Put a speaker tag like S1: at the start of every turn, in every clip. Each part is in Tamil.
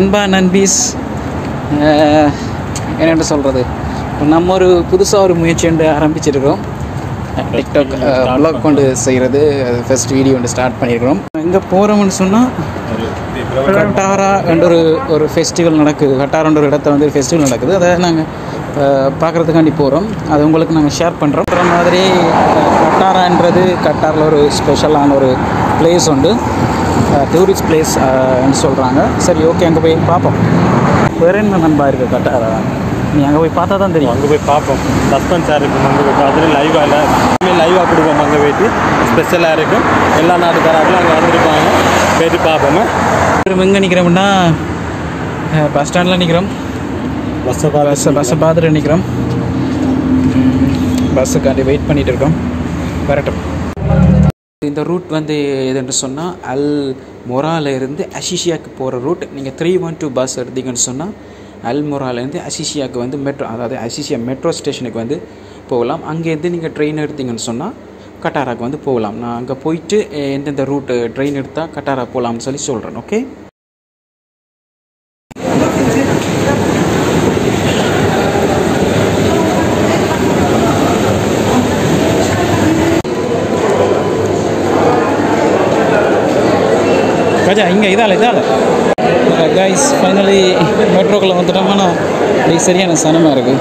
S1: நண்பா நண்பீஸ் அஹ், என்னென்று சொல்கிறது நம்ம ஒரு புதுசாக ஒரு முயற்சி ஒன்று ஆரம்பிச்சிருக்கிறோம் டிக்டாக் ப்ளாக் கொண்டு செய்கிறது ஃபர்ஸ்ட் வீடியோ ஒன்று ஸ்டார்ட் பண்ணியிருக்கிறோம் எங்கே போகிறோம்னு சொன்னால் கட்டாரா என்ற ஒரு ஒரு ஃபெஸ்டிவல் நடக்குது கட்டாரான்ற ஒரு இடத்துல வந்து ஃபெஸ்டிவல் நடக்குது அதை நாங்கள் பார்க்குறதுக்காண்டி போகிறோம் அது உங்களுக்கு நாங்கள் ஷேர் பண்ணுறோம் அப்புறம் மாதிரி அஹ், கட்டாரான்றது கட்டாரில் ஒரு ஸ்பெஷலான ஒரு பிளேஸ் உண்டு டூரிஸ்ட் பிளேஸ் சொல்கிறாங்க சரி ஓகே அங்கே போய் பார்ப்போம் வேறு என்ன நண்பா இருக்குது கட்டாரா நீ அங்கே போய் பார்த்தா தான் தெரியும்
S2: அங்கே போய் பார்ப்போம் சஸ்பென்ஸாக இருக்கும் அங்கே போய் பார்த்துட்டு லைவாக இல்லை லைவாக கொடுப்போம் அங்கே போயிட்டு ஸ்பெஷலாக இருக்கும் எல்லா நாட்டுக்காரர்களும் அங்கே வந்திருப்பாங்க போயிட்டு பார்ப்போமே
S1: திரும்ப எங்கே நிற்கிறோம்னா பஸ் ஸ்டாண்டில் நிற்கிறோம்
S2: பஸ்ஸை
S1: பஸ்ஸை பஸ்ஸை பார்த்துட்டு நிற்கிறோம் பஸ்ஸுக்காண்டி வெயிட் பண்ணிட்டு இருக்கோம் வரட்டும் இந்த ரூட் வந்து எதுன்னு சொன்னால் அல் மொரால இருந்து அசிஷியாவுக்கு போகிற ரூட் நீங்கள் த்ரீ ஒன் டூ பஸ் எடுத்தீங்கன்னு சொன்னால் அல் மொராலேருந்து அசிஷியாவுக்கு வந்து மெட்ரோ அதாவது அசிஷியா மெட்ரோ ஸ்டேஷனுக்கு வந்து போகலாம் அங்கேருந்து நீங்கள் ட்ரெயின் எடுத்தீங்கன்னு சொன்னால் கட்டாராக்கு வந்து போகலாம் நான் அங்கே போயிட்டு அஹ், எந்தெந்த ரூட்டு ட்ரெயின் எடுத்தால் கட்டாரா போகலாம்னு சொல்லி சொல்கிறேன் ஓகே கஜா இங்கே இதால் இதால் கைஸ் ஃபைனலி மெட்ரோக்குள்ளே வந்துட்டோம்னா இது சரியான சனமாக இருக்குது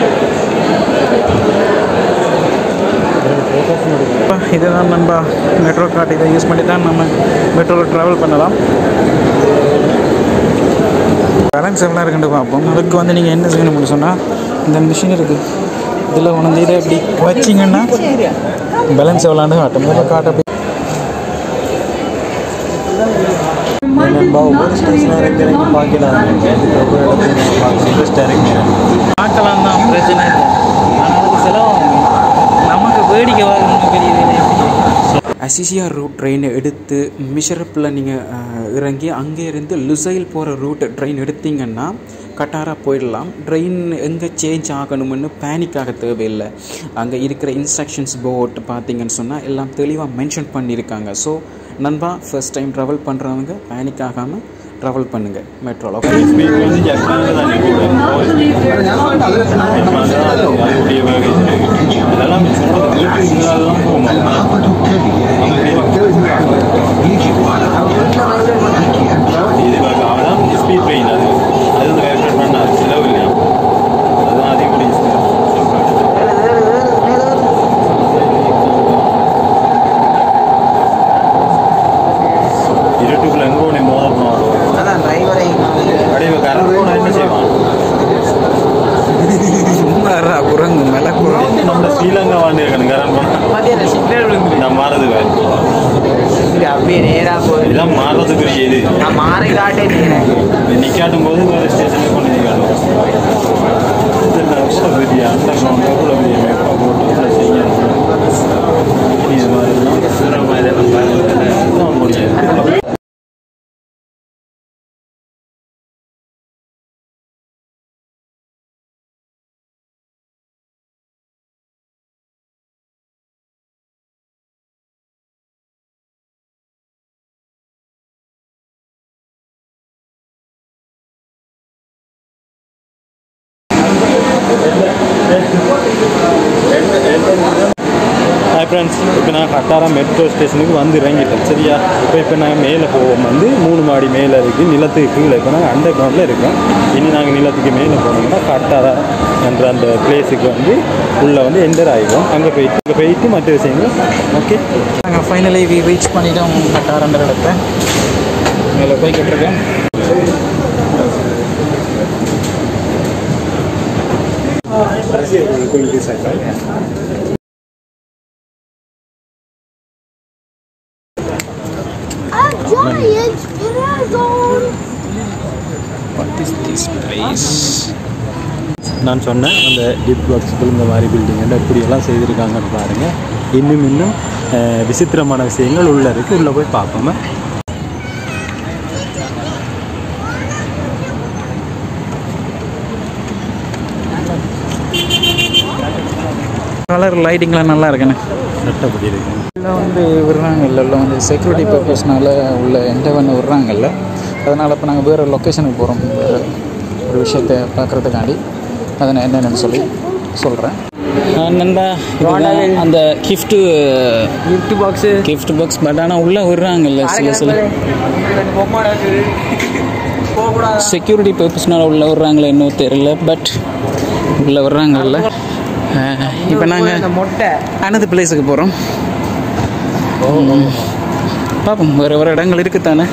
S1: இதுதான் நண்பா மெட்ரோ கார்டு இதை யூஸ் பண்ணி தான் நம்ம மெட்ரோவில் ட்ராவல் பண்ணலாம் பேலன்ஸ் எவ்வளோ இருக்குன்னு பார்ப்போம் அதுக்கு வந்து நீங்கள் என்ன செய்யணும்னு சொன்னால் இந்த மிஷின் இருக்குது இதில் வந்து இதை இப்படி வச்சிங்கன்னா பேலன்ஸ் எவ்வளோன்னு காட்டும் முதல்ல காட்ட அப்படி
S2: நண்பா ஒவ்வொரு ஸ்டேஷனாக இறங்கி இறங்கி பார்க்கலாம் ஒவ்வொரு இடத்துல பார்க்கணும் இன்ட்ரெஸ்டாக இருக்கு
S1: பார்க்கலாம் தான் பிரச்சனை இல்லை ஆனால் அதுக்கு செலவாகும் நமக்கு வேடிக்கை வாங்கணும் பெரிய அசிசியா ரூட் ட்ரெயின் எடுத்து மிஷரப்பில் நீங்கள் இறங்கி அங்கே இருந்து லுசைல் போகிற ரூட் ட்ரெயின் எடுத்தீங்கன்னா கட்டாரா போயிடலாம் ட்ரெயின் எங்கே சேஞ்ச் ஆகணும்னு பேனிக் ஆக தேவையில்லை அங்கே இருக்கிற இன்ஸ்ட்ரக்ஷன்ஸ் போர்ட் பார்த்தீங்கன்னு சொன்னால் எல்லாம் தெளிவாக மென்ஷன் பண்ணியிருக்காங்க ஸோ நண்பா ஃபர்ஸ்ட் டைம் ட்ராவல் பண்ணுறவங்க பேனிக் ஆகாமல் ட்ராவல் பண்ணுங்கள் மெட்ரோவில் ஓகே
S2: ஸ்பீட் வந்து ஜப்பானில் தான் அதனுடைய வகை அதெல்லாம் சொல்கிறது வீட்டுக்கு முன்னாலெல்லாம் போகும் இது அதான் ஸ்பீட் ட்ரெயின் அது அது கரெக்டாக பண்ணாது செலவு இல்லையா அதுதான் அதிகப்படி இருட்டுக்குள்ள எங்கே உன்னை மோதணும்
S3: அதான் டிரைவரை
S2: அப்படியே கரண்ட் போனால் என்ன செய்வான்
S1: சும்மா குரங்கு மேலே குரங்கு
S2: நம்ம ஸ்ரீலங்கா வாழ்ந்துருக்கணும் கரண்ட் போனால்
S3: மத்தியான சிக்னல் விழுந்து
S2: நான் மாறதுக்கு
S3: இங்க அப்படியே நேரா போய்
S2: இதெல்லாம் மாறதுக்குரிய இது
S3: நான் மாறி காட்டே
S2: நிக்காட்டும் போது வேறு ஸ்டேஷனுக்கு கொண்டு நிற்கணும் பெரிய அண்டர் கிரவுண்ட் எவ்வளோ பெரிய மேப்பா போட்டு இதில் செய்யணும் இது மாதிரிலாம் சிரமமாக இதெல்லாம் பார்க்கறது முடியாது ஹாய் ஃப்ரெண்ட்ஸ் இப்போ நான் கட்டாரா மெட்ரோ ஸ்டேஷனுக்கு வந்து இறங்கிட்டேன் சரியா இப்போ இப்போ நாங்கள் மேலே போவோம் வந்து மூணு மாடி மேலே இருக்குது நிலத்துக்கு கீழே இப்போ நாங்கள் அண்டர் கிரவுண்டில் இருக்கோம் இனி நாங்கள் நிலத்துக்கு மேலே போனோம்னா கட்டாரா என்ற அந்த பிளேஸுக்கு வந்து உள்ளே வந்து என்டர் ஆகிடும் அங்கே போயிட்டு அங்கே போயிட்டு மற்ற விஷயங்கள் ஓகே
S1: நாங்கள் ஃபைனலி வி ரீச் பண்ணிட்டோம் கட்டாரன்ற இடத்த மேலே போய்கிட்டு இருக்கோம்
S4: A giant dragon!
S1: What is this place
S2: நான் சொன்னேன் அந்த டிப் ஒர்க்ஸ் இந்த மாதிரி பில்டிங் எப்படியெல்லாம் செய்திருக்காங்கன்னு பாருங்கள் இன்னும் இன்னும் அஹ், விசித்திரமான விஷயங்கள் உள்ளே இருக்குது உள்ளே போய் பார்ப்போமே
S1: கலர் லைட்டிங்லாம் நல்லா இருக்குண்ணே
S2: சட்டப்படி இருக்கு
S1: உள்ள வந்து விடுறாங்கல்ல உள்ள வந்து செக்யூரிட்டி பர்பஸ்னால உள்ள எந்த பண்ண விடுறாங்கல்ல அதனால் இப்போ நாங்கள் வேறு லொக்கேஷனுக்கு போகிறோம் வேறு ஒரு விஷயத்தை பார்க்குறதுக்காண்டி அதை நான் என்னென்னு சொல்லி சொல்கிறேன் நண்பா இதுதான் அந்த gift
S3: gift box
S1: gift box but ஆனால் உள்ளே விடுறாங்கல்ல சில சில
S3: பொம்மாடா போகக்கூடாது
S1: செக்யூரிட்டி பர்பஸ்னால உள்ள விடுறாங்களே இன்னும் தெரியல பட் உள்ள விடுறாங்கல்ல இப்போ நாங்கள்
S3: அந்த மொட்டை
S1: அனது பிளேஸுக்கு போகிறோம் பார்ப்போம் வேறு வேறு இடங்கள் இருக்குத்தானே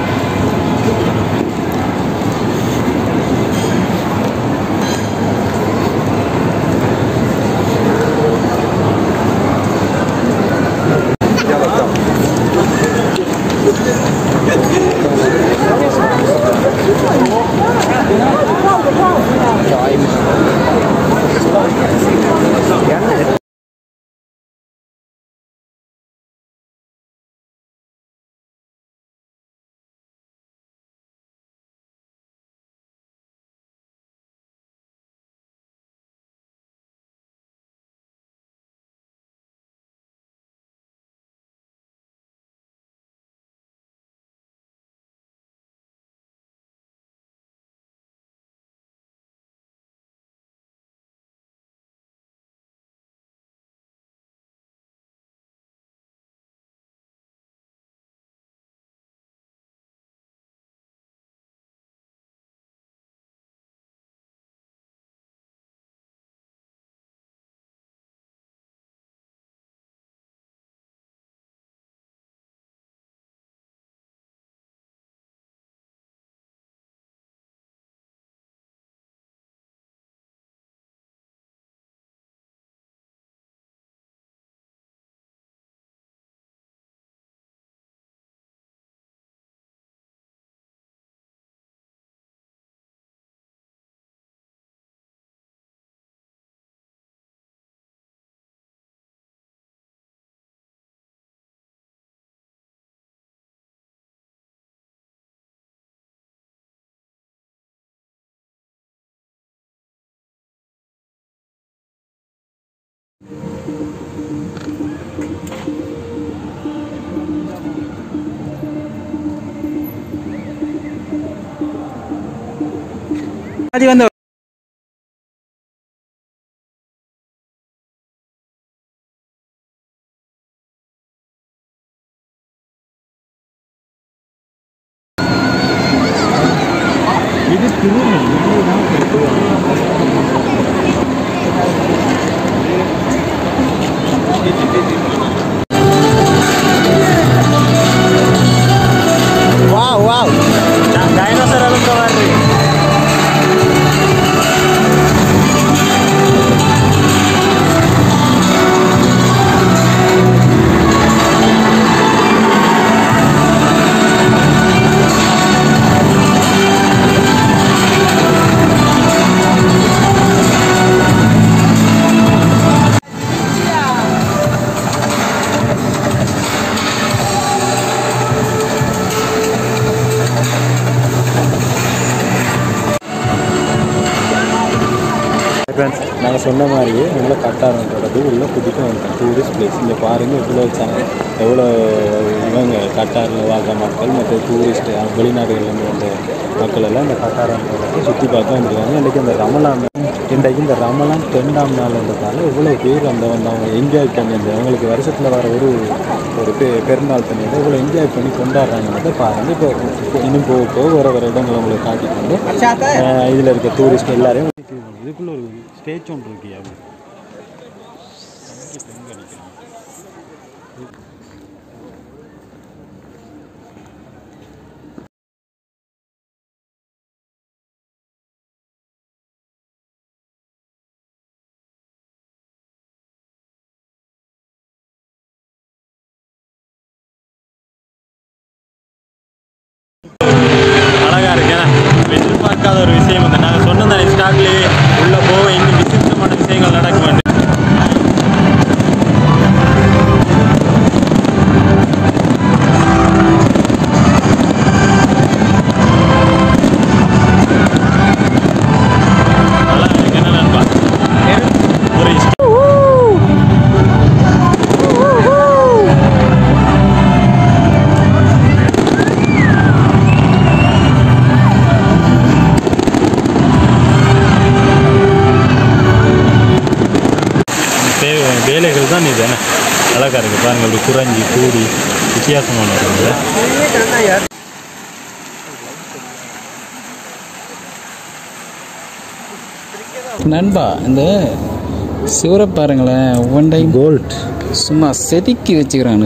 S1: அது வந்து
S2: இது திரும்ப
S3: வாவ் வாவ்
S2: டைனோசர் அதுக்கு வருது ஃப்ரெண்ட்ஸ் நாங்கள் சொன்ன மாதிரியே உள்ள கட்டாரன்றது உள்ள புதுசாக வந்துட்டோம் டூரிஸ்ட் பிளேஸ் இங்கே பாருங்கள் இவ்வளோ வச்சாங்க எவ்வளோ இவங்க கட்டாரில் வாழ்கிற மக்கள் மற்ற டூரிஸ்ட் வெளிநாடுகள்லேருந்து வந்த மக்கள் எல்லாம் இந்த கட்டாரன்றதை சுற்றி பார்க்க வந்துருக்காங்க இன்றைக்கி அந்த ரமலான் இன்றைக்கு இந்த ரமலான் ரெண்டாம் நாள்ன்றதால இவ்வளோ பேர் அந்த வந்து அவங்க என்ஜாய் பண்ணி அந்த அவங்களுக்கு வருஷத்தில் வர ஒரு ஒரு பெ பெருநாள் பண்ணிட்டு இவ்வளோ என்ஜாய் பண்ணி கொண்டாடுறாங்கன்றதை பாருங்கள் இப்போ இப்போ இன்னும் போக போக வர வர இடங்களை உங்களுக்கு காட்டிக்கொண்டு இதில் இருக்க டூரிஸ்ட் எல்லாரையும் இதுக்குள்ள ஒரு ஸ்டேஜ் ஒன்று இருக்கியா அழகா இருக்கு ஏன்னா எதிர்பார்க்காத ஒரு விஷயம் வந்து நாங்கள் சொன்னதானே ஸ்டார்ட்லேயே உள்ள போக இன்னும் விசித்திரமான விஷயங்கள் நடக்கும் வந்து நல்லா இருக்கு என்ன நண்பா ஒரு இஷ்டம் தான் இது என்ன அழகாக இருக்குது பாருங்கள் இப்படி குறைஞ்சி கூடி வித்தியாசமான இருக்குது
S1: நண்பா இந்த சிவரை பாருங்களேன் ஒவ்வொன்றையும்
S2: கோல்ட்
S1: சும்மா செதுக்கி வச்சுக்கிறானு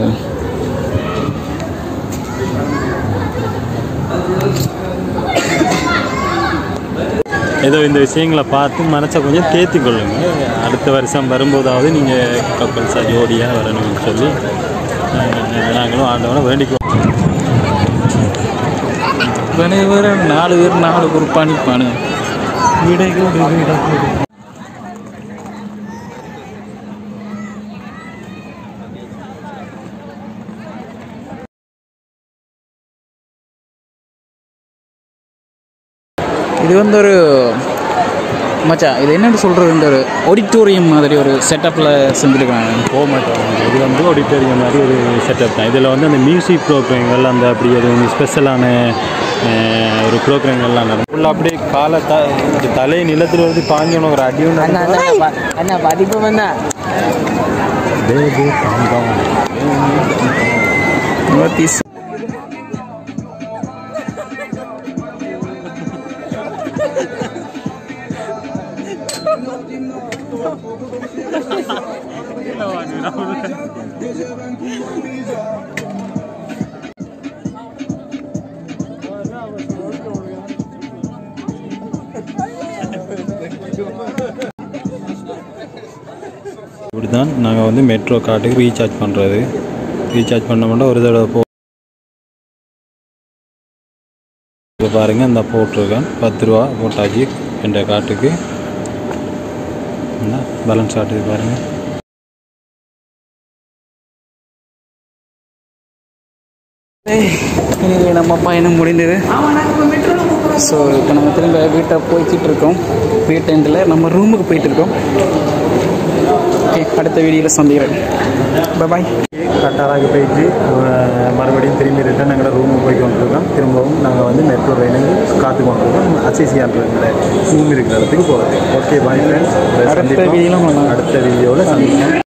S2: ஏதோ இந்த விஷயங்களை பார்த்து மனசை கொஞ்சம் தேத்தி கொள்ளுங்க அடுத்த வருஷம் வரும்போதாவது நீங்கள் கப்பல் சார் ஜோடியாக வரணும்னு சொல்லி அஹ், நாங்களும் ஆண்டவனை வேண்டிக்குவோம்
S1: வேற நாலு பேர் நாலு குரூப்பாக நிற்பானு இது வந்து ஒரு மச்சான் இது என்னன்னு சொல்கிறது இந்த ஒரு ஆடிட்டோரியம் மாதிரி ஒரு செட்டப்பில் செஞ்சுருக்காங்க
S2: போக மாட்டோம் இது வந்து ஆடிட்டோரியம் மாதிரி ஒரு செட்டப் தான் இதில் வந்து அந்த மியூசிக் ப்ரோக்ராம்கள் அந்த அப்படி ஒரு ஸ்பெஷலான அஹ், ஒரு ப்ரோக்ராம்கள்லாம் நடக்கும் ஃபுல்லாக அப்படியே காலை த இந்த தலை நிலத்தில் வந்து பாஞ்சோன்னு ஒரு அடி ஒன்று
S3: அண்ணா அண்ணா பா- அண்ணா படிப்பு வந்தா
S2: தேவே பாம்பம்
S1: நோட்டீஸ்
S2: இப்படி தான் நாங்கள் வந்து மெட்ரோ கார்டுக்கு ரீசார்ஜ் பண்ணுறது ரீசார்ஜ் பண்ண ஒரு தடவை போ இப்போ பாருங்கள் இந்த போட்டிருக்கேன் பத்து ரூபா போட்டாச்சு என்ற காட்டுக்கு என்ன பேலன்ஸ் காட்டுது பாருங்கள்
S1: இனி நம்ம பயணம் முடிந்தது ஸோ இப்போ நம்ம திரும்ப வீட்டை போய்கிட்டு இருக்கோம் வீட்டெண்டில் நம்ம ரூமுக்கு போயிட்டு இருக்கோம் ஓகே அடுத்த வீடியோவில் சந்திக்கிறேன் பாய்
S2: கட்டாராக்கு போயிட்டு அஹ், மறுபடியும் திரும்பி ரிட்டன் எங்களோட ரூமுக்கு போய் கொண்டிருக்கோம் திரும்பவும் நாங்கள் வந்து மெட்ரோ ட்ரெயினுக்கு காத்து கொண்டிருக்கோம் அசிசியான்ற ரூம் இருக்கிற இடத்துக்கு போகிறது ஓகே பாய் ஃப்ரெண்ட்ஸ்
S1: அடுத்த வீடியோல பார்க்கலாம்.
S2: அடுத்த வீடியோவில் சந்திப்போம்